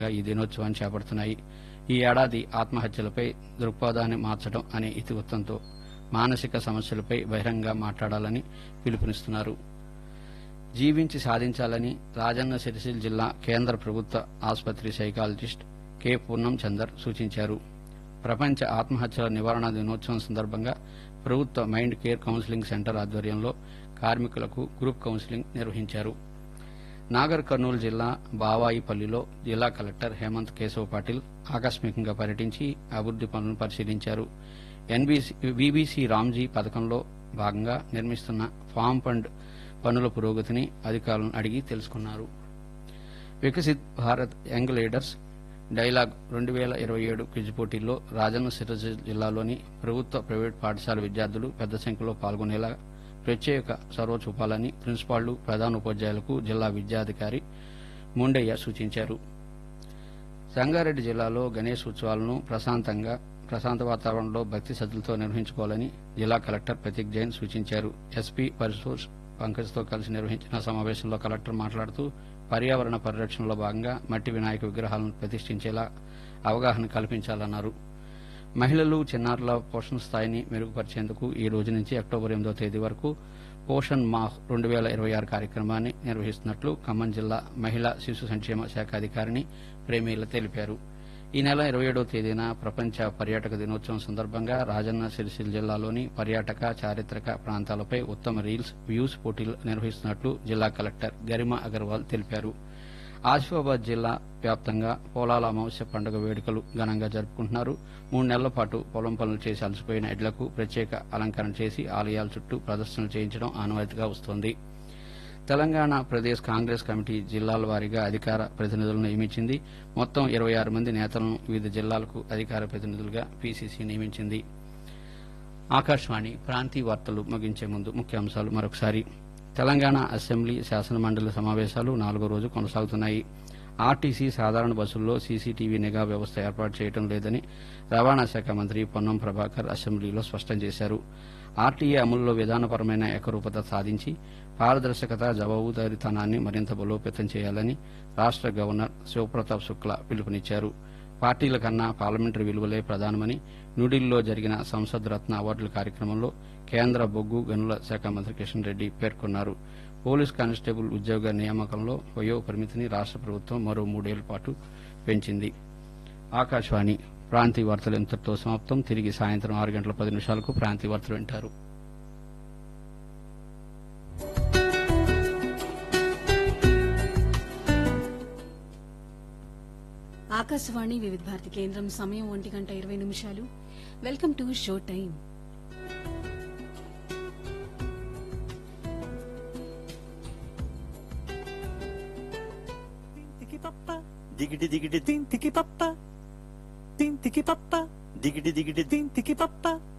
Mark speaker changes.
Speaker 1: ఈ దినోత్సవాన్ని చేపడుతున్నాయి ఈ ఏడాది ఆత్మహత్యలపై దృక్పథాన్ని మార్చడం అనే ఇతివృత్తంతో మానసిక సమస్యలపై బహిరంగ మాట్లాడాలని పిలుపునిస్తున్నారు జీవించి సాధించాలని రాజన్న సిరిసిల్ల జిల్లా కేంద్ర ప్రభుత్వ ఆసుపత్రి సైకాలజిస్ట్ కె పూర్ణం చందర్ సూచించారు ప్రపంచ ఆత్మహత్యల నివారణ దినోత్సవం సందర్భంగా ప్రభుత్వ మైండ్ కేర్ కౌన్సిలింగ్ సెంటర్ ఆధ్వర్యంలో కార్మికులకు గ్రూప్ కౌన్సిలింగ్ నిర్వహించారు నాగర్ కర్నూలు జిల్లా బావాయిపల్లిలో జిల్లా కలెక్టర్ హేమంత్ కేశవ్ పాటిల్ ఆకస్మికంగా పర్యటించి అభివృద్ది పనులను పరిశీలించారు ఎన్బీసీ బీబీసీ రామ్జీ పథకంలో భాగంగా నిర్మిస్తున్న ఫామ్ ఫండ్ పనుల పురోగతిని అధికారులను అడిగి తెలుసుకున్నారు Viksit Bharat young leaders dialogue రెండు వేల ఇరవై ఏడు క్విజ్ పోటీల్లో రాజన్న సిరిసిల్ల జిల్లాలోని ప్రభుత్వ ప్రైవేట్ పాఠశాల విద్యార్థులు పెద్ద సంఖ్యలో పాల్గొనేలా ప్రత్యేక చొరవ చూపాలని ప్రిన్సిపాళ్లు ప్రధానోపాధ్యాయులకు జిల్లా విద్యాధికారి ముండయ్య సూచించారు సంగారెడ్డి జిల్లాలో గణేష్ ఉత్సవాలను ప్రశాంతంగా ప్రశాంత వాతావరణంలో భక్తి శ్రద్దలతో నిర్వహించుకోవాలని జిల్లా కలెక్టర్ ప్రతీక్ జైన్ సూచించారు ఎస్పీ పరిసోర్స్ పంకజ్తో కలిసి నిర్వహించిన సమావేశంలో కలెక్టర్ మాట్లాడుతూ పర్యావరణ పరిరక్షణలో భాగంగా మట్టి వినాయక విగ్రహాలను ప్రతిష్ఠించేలా అవగాహన కల్పించాలన్నారు మహిళలు చిన్నారుల పోషణ స్థాయిని మెరుగుపరిచేందుకు ఈ రోజు నుంచి అక్టోబర్ ఎనిమిదో తేదీ వరకు పోషణ్ మాహ్ రెండు వేల ఇరవై ఆరు కార్యక్రమాన్ని నిర్వహిస్తున్నట్లు ఖమ్మం జిల్లా మహిళా శిశు సంక్షేమ శాఖ అధికారిని ప్రేమీల తెలిపారు ఈ నెల ఇరవై ఏడవ తేదీన ప్రపంచ పర్యాటక దినోత్సవం సందర్భంగా రాజన్న సిరిసిల్ల జిల్లాలోని పర్యాటక చారిత్రక ప్రాంతాలపై ఉత్తమ రీల్స్ వ్యూస్ పోటీలు నిర్వహిస్తున్నట్లు జిల్లా కలెక్టర్ గరిమా అగర్వాల్ తెలిపారు ఆసిఫాబాద్ జిల్లా వ్యాప్తంగా పొలాల అమావాస్య పండుగ వేడుకలు ఘనంగా జరుపుకుంటున్నారు మూడు నెలల పాటు పొలం పనులు చేసి అలసిపోయిన ఎడ్లకు ప్రత్యేక అలంకరణ చేసి ఆలయాల చుట్టూ ప్రదర్శనలు చేయించడం ఆనవాయితీగా వస్తోంది తెలంగాణ ప్రదేశ్ కాంగ్రెస్ కమిటీ జిల్లాల వారీగా అధికార ప్రతినిధులను నియమించింది మొత్తం ఇరవై ఆరు మంది నేతలను వివిధ జిల్లాలకు అధికార ప్రతినిధులుగా పీసీసీ నియమించింది ఆకాశవాణి ప్రాంతీయ వార్తలు ముగించే ముందు ముఖ్యాంశాలు మరొకసారి తెలంగాణ అసెంబ్లీ శాసనమండలి సమావేశాలు నాలుగో రోజు కొనసాగుతున్నాయి ఆర్టీసీ సాధారణ బస్సుల్లో సీసీటీవీ నిఘా వ్యవస్థ ఏర్పాటు చేయడం లేదని రవాణా శాఖ మంత్రి పొన్నం ప్రభాకర్ అసెంబ్లీలో స్పష్టం చేశారు ఆర్టీఏ అమలులో విధానపరమైన ఏకరూపత సాధించి పారదర్శకత జవాబుదారీతనాన్ని మరింత బలోపేతం చేయాలని రాష్ట గవర్నర్ శివప్రతాప్ శుక్లా పిలుపునిచ్చారు పార్టీల కన్నా పార్లమెంటరీ విలువలే ప్రధానమని న్యూఢిల్లీలో జరిగిన సంసద్ రత్న అవార్డుల కార్యక్రమంలో కేంద్ర బొగ్గు గనుల శాఖ మంత్రి కిషన్ రెడ్డి పేర్కొన్నారు పోలీస్ కానిస్టేబుల్ ఉద్యోగ నియామకంలో వయో పరిమితిని రాష్ట ప్రభుత్వం మరో మూడేళ్ల పాటు పెంచింది ఆకాశవాణి ప్రాంతీయ వార్తలు ఇంతటితో సమాప్తం తిరిగి సాయంత్రం ఆరు గంటల పది నిమిషాలకు ప్రాంతీయ వార్తలు వింటారు
Speaker 2: ఆకాశవాణి వివిధ భారతి కేంద్రం సమయం ఒంటి గంట ఇరవై నిమిషాలు welcome to show time
Speaker 3: Tinti pappa, digidi digidi tinti pappa, tinti pappa, digidi digidi tinti pappa,